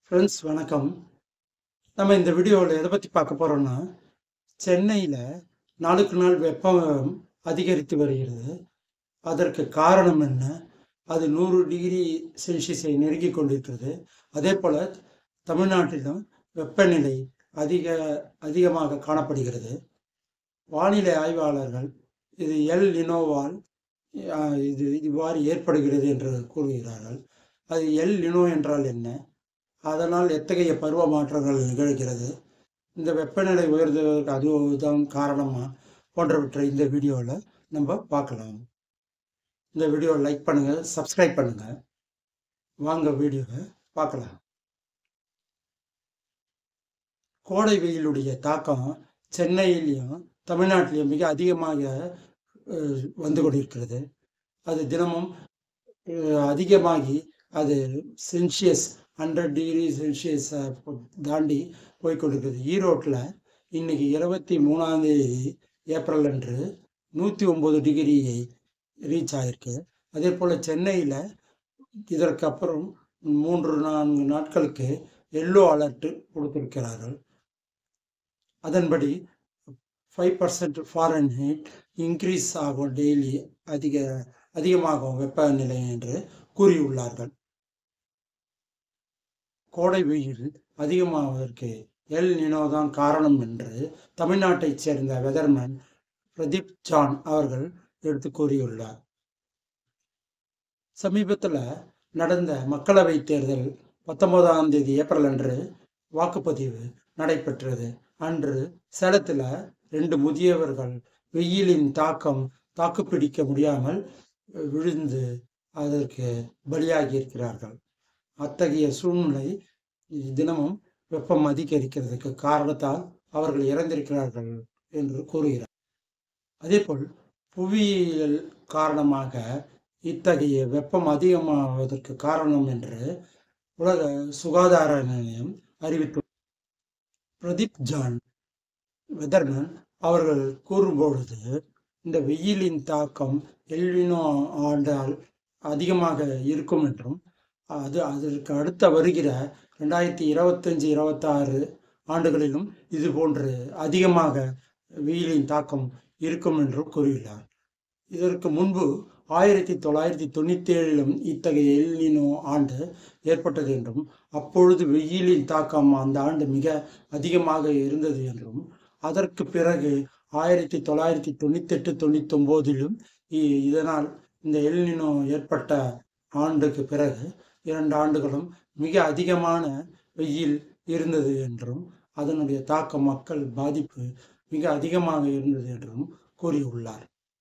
friends வணக்கம் நம்ம இந்த வீடியோவில் எதை பற்றி பார்க்க போகிறோம்னா சென்னையில் நாளுக்கு நாள் வெப்பம் அதிகரித்து வருகிறது அதற்கு காரணம் என்ன அது நூறு டிகிரி செல்சியஸை நெருங்கி கொண்டிருக்கிறது அதே போல் தமிழ்நாட்டிலும் வெப்பநிலை அதிக அதிகமாக காணப்படுகிறது வானிலை ஆய்வாளர்கள் இது எல் லினோவால் அஹ், இது இவ்வாறு ஏற்படுகிறது என்று கூறுகிறார்கள் அது எல் லினோ என்றால் என்ன அதனால் எத்தகைய பருவ மாற்றங்கள் நிகழ்கிறது இந்த வெப்பநிலை உயர்ந்ததற்கு அதுதான் காரணமா போன்றவற்றை இந்த வீடியோவில் நம்ம பார்க்கலாம் இந்த வீடியோவை லைக் பண்ணுங்கள் சப்ஸ்கிரைப் பண்ணுங்கள் வாங்க வீடியோவை பார்க்கலாம் கோடை வெயிலுடைய தாக்கம் சென்னையிலையும் தமிழ்நாட்டிலையும் மிக அதிகமாக அஹ், வந்து கொண்டிருக்கிறது அது தினமும் அஹ், அதிகமாகி அது செல்சியஸ் ஹண்ட்ரட் டிகிரி செல்சியஸ் தாண்டி போய்க்கொண்டிருக்கிறது ஈரோட்டில் இன்னைக்கு இருபத்தி மூணாம் தேதி ஏப்ரல் அன்று நூற்றி ஒம்பது டிகிரியை ரீச் ஆயிருக்கு அதே போல் சென்னையில் இதற்கு அப்புறம் மூன்று நான்கு நாட்களுக்கு எல்லோ அலர்ட் கொடுத்திருக்கிறார்கள் அதன்படி five percent Fahrenheit increase ஆகும் டெய்லி அதிக அதிகமாகும் வெப்பநிலை என்று கூறியுள்ளார்கள் கோடை வெயில் அதிகமாவதற்கு எல் நினோ தான் காரணம் என்று தமிழ்நாட்டைச் சேர்ந்த வெதர்மேன் பிரதீப் ஜான் அவர்கள் எடுத்து கூறியுள்ளார் சமீபத்தில் நடந்த மக்களவைத் தேர்தல் பத்தொன்பதாம் தேதி ஏப்ரல் அன்று வாக்குப்பதிவு நடைபெற்றது அன்று சேலத்தில் ரெண்டு முதியவர்கள் வெயிலின் தாக்கம் தாக்குப்பிடிக்க முடியாமல் விழுந்து அதற்கு பலியாகி இருக்கிறார்கள் அத்தகைய சூழ்நிலை தினமும் வெப்பம் அதிகரிக்கிறதுக்கு காரணத்தால் அவர்கள் இறந்திருக்கிறார்கள் என்று கூறுகிறார் அதேபோல் புவியியல் காரணமாக இத்தகைய வெப்பம் அதிகமாவதற்கு காரணம் என்று உலக சுகாதார நிலையம் அறிவித்துள்ளது பிரதீப் ஜான் வெதர்மேன் அவர்கள் கூறும்பொழுது இந்த வெயிலின் தாக்கம் எல்வினோ ஆண்டால் அதிகமாக இருக்கும் என்றும் அது அதற்கு அடுத்த வருகிற ரெண்டாயிரத்தி இருபத்தஞ்சி இருபத்தாறு ஆண்டுகளிலும் இது போன்று அதிகமாக வெயிலின் தாக்கம் இருக்கும் என்றும் கூறியுள்ளார் இதற்கு முன்பு ஆயிரத்தி தொள்ளாயிரத்தி தொண்ணூற்றி ஏழிலும் இத்தகைய எல்லினோ ஆண்டு ஏற்பட்டது என்றும் அப்பொழுது வெயிலின் தாக்கம் அந்த ஆண்டு மிக அதிகமாக இருந்தது என்றும் அதற்கு பிறகு ஆயிரத்தி தொள்ளாயிரத்தி தொண்ணூத்தெட்டு தொண்ணூத்தொம்போதிலும் இ- இதனால் இந்த எல்னினோ ஏற்பட்ட ஆண்டுக்கு பிறகு இரண்டு ஆண்டுகளும் மிக அதிகமான வெயில் இருந்தது என்றும் அதனுடைய தாக்கம் மக்கள் பாதிப்பு மிக அதிகமாக இருந்தது என்றும் கூறியுள்ளார்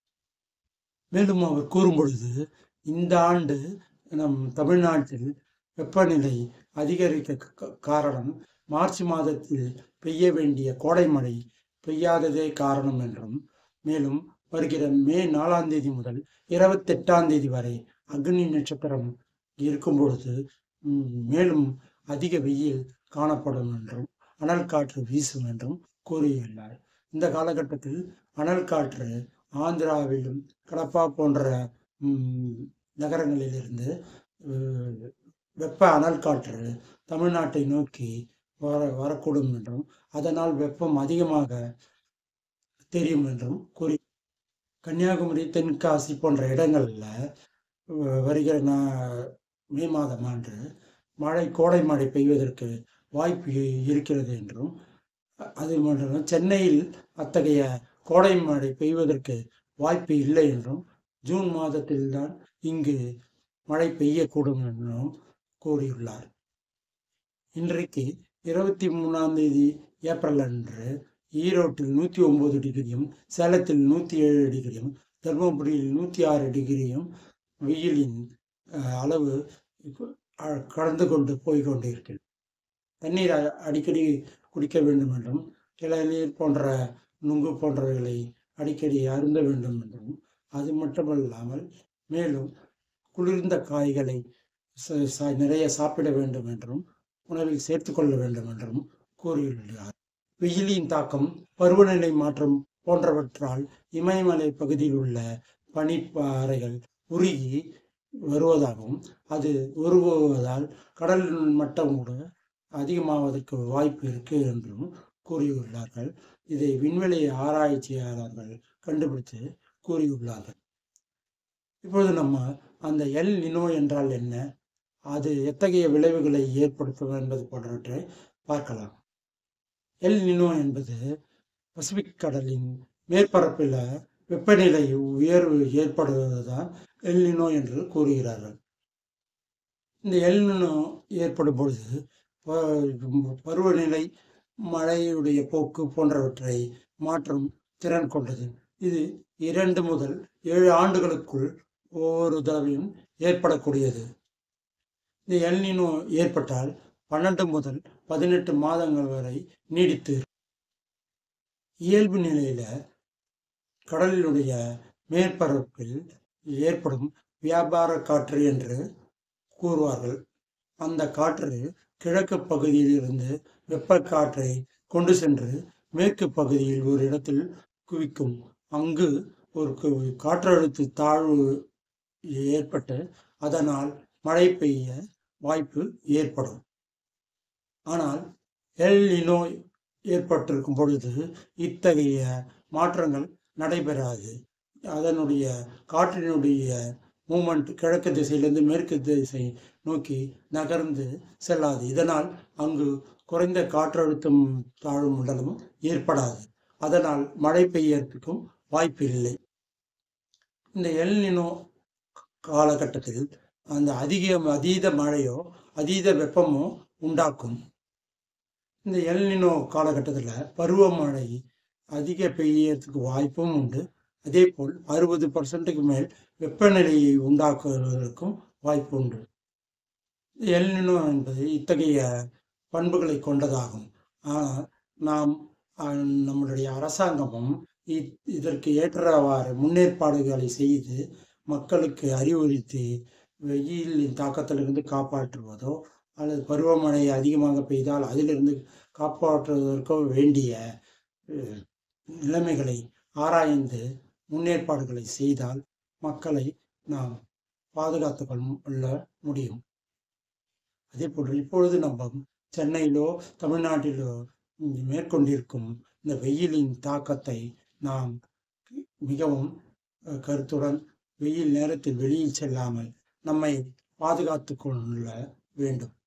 மேலும் அவர் கூறும்பொழுது இந்த ஆண்டு நம் தமிழ்நாட்டில் வெப்பநிலை அதிகரிக்க க- காரணம் மார்ச் மாதத்தில் பெய்ய வேண்டிய கோடை மழை பெய்யாததே காரணம் என்றும் மேலும் வருகிற மே நாலாம் தேதி முதல் இருபத்தெட்டாம் தேதி வரை அக்னி நட்சத்திரம் இருக்கும் பொழுது ம், மேலும் அதிக வெயில் காணப்படும் என்றும் அனல் காற்று வீசும் என்றும் கூறியுள்ளார் இந்த காலகட்டத்தில் அனல் காற்று ஆந்திராவிலும் கடப்பா போன்ற ம், நகரங்களிலிருந்து அஹ், வெப்ப அனல் காற்று தமிழ்நாட்டை நோக்கி வர வரக்கூடும் என்றும் அதனால் வெப்பம் அதிகமாக தெரியும் என்றும் கூறி கன்னியாகுமரி தென்காசி போன்ற இடங்களில் அஹ், வருகிற நா- மே மாதம் அன்று மழை கோடை மழை பெய்வதற்கு வாய்ப்பு இ- இருக்கிறது என்றும் அ- அது மட்டும் சென்னையில் அத்தகைய கோடை மழை பெய்வதற்கு வாய்ப்பு இல்லை என்றும் ஜூன் மாதத்தில்தான் இங்கு மழை பெய்யக்கூடும் என்றும் கூறியுள்ளார் இன்றைக்கு இருபத்தி மூணாம் தேதி ஏப்ரல் அன்று ஈரோட்டில் நூற்றி ஒம்பது டிகிரியும் சேலத்தில் நூற்றி ஏழு டிகிரியும் தருமபுரியில் நூற்றி ஆறு டிகிரியும் வெயிலின் அஹ், அளவு இப்ப, அஹ், கடந்து கொண்டு போய் கொண்டிருக்கிறது தண்ணீர் அ- அடிக்கடி குடிக்க வேண்டும் என்றும் இளநீர் போன்ற நுங்கு போன்றவைகளை அடிக்கடி அருந்த வேண்டும் என்றும் அது மட்டுமல்லாமல் மேலும் குளிர்ந்த காய்களை ச- ச- நிறைய சாப்பிட வேண்டும் என்றும் உணவில் சேர்த்துக்கொள்ள வேண்டும் என்றும் கூறியுள்ளார் வெயிலின் தாக்கம் பருவநிலை மாற்றம் போன்றவற்றால் இமயமலை பகுதியில் உள்ள பனிப்பாறைகள் உருகி வருவதாகவும் அது உருகுவதால் கடல் மட்டம் கூட அதிகமாவதற்கு வாய்ப்பு இருக்கு என்றும் கூறியுள்ளார்கள் இதை விண்வெளி ஆராய்ச்சியாளர்கள் கண்டுபிடித்து கூறியுள்ளார்கள் இப்பொழுது நம்ம அந்த எல் நினோ என்றால் என்ன அது எத்தகைய விளைவுகளை ஏற்படுத்தும் என்பது போன்றவற்றை பார்க்கலாம் எல் நினோ என்பது பசிபிக் கடலின் மேற்பரப்பில் வெப்பநிலை உயர்வு ஏற்படுவதுதான் எல் நினோ என்று கூறுகிறார்கள் இந்த எல் நினோ ஏற்படும் பொழுது ப- பருவநிலை மழையுடைய போக்கு போன்றவற்றை மாற்றும் திறன் கொண்டது இது இரண்டு முதல் ஏழு ஆண்டுகளுக்குள் ஒவ்வொரு தடவையும் ஏற்படக்கூடியது இந்த எல்னினோ ஏற்பட்டால் பன்னெண்டு முதல் பதினெட்டு மாதங்கள் வரை நீடித்து இயல்பு நிலையில கடலினுடைய மேற்பரப்பில் ஏற்படும் வியாபார காற்று என்று கூறுவார்கள் அந்த காற்று கிழக்கு பகுதியில் இருந்து வெப்ப காற்றை கொண்டு சென்று மேற்கு பகுதியில் ஒரு இடத்தில் குவிக்கும் அங்கு ஒரு கு- காற்றழுத்த தாழ்வு ஏற்பட்டு அதனால் மழை பெய்ய வாய்ப்பு ஏற்படும் ஆனால் எல் நினோ ஏற்பட்டிருக்கும் பொழுது இத்தகைய மாற்றங்கள் நடைபெறாது அதனுடைய காற்றினுடைய மூமெண்ட் கிழக்கு திசையிலிருந்து மேற்கு திசை நோக்கி நகர்ந்து செல்லாது இதனால் அங்கு குறைந்த காற்றழுத்தம் தாழ்வு மண்டலம் ஏற்படாது அதனால் மழை பெய்யறதுக்கும் வாய்ப்பு இல்லை இந்த எல் நினோ காலகட்டத்தில் அந்த அதிக அதீத மழையோ அதீத வெப்பமோ உண்டாக்கும் இந்த எல் நினோ காலகட்டத்தில் பருவமழை அதிக பெய்யறதுக்கு வாய்ப்பும் உண்டு அதே போல் அறுபது பர்சன்ட்டுக்கு மேல் வெப்பநிலையை உண்டாக்குவதற்கும் வாய்ப்பு உண்டு எல் நினோ என்பது இத்தகைய பண்புகளை கொண்டதாகும் ஆனால் நாம் அஹ், நம்மளுடைய அரசாங்கமும் இ- இதற்கு ஏற்றவாறு முன்னேற்பாடுகளை செய்து மக்களுக்கு அறிவுறுத்தி வெயிலின் தாக்கத்திலிருந்து காப்பாற்றுவதோ அல்லது பருவமழை அதிகமாக பெய்தால் அதிலிருந்து காப்பாற்றுவதற்கோ வேண்டிய அஹ், நிலைமைகளை ஆராய்ந்து முன்னேற்பாடுகளை செய்தால் மக்களை நாம் பாதுகாத்து கொள்ள முடியும் அதே போன்று இப்பொழுது நம்ம சென்னையிலோ தமிழ்நாட்டிலோ ம், மேற்கொண்டிருக்கும் இந்த வெயிலின் தாக்கத்தை நாம் மிகவும் அஹ், கருத்துடன் வெயில் நேரத்தில் வெளியில் செல்லாமல் நம்மை பாதுகாத்து கொள்ள வேண்டும்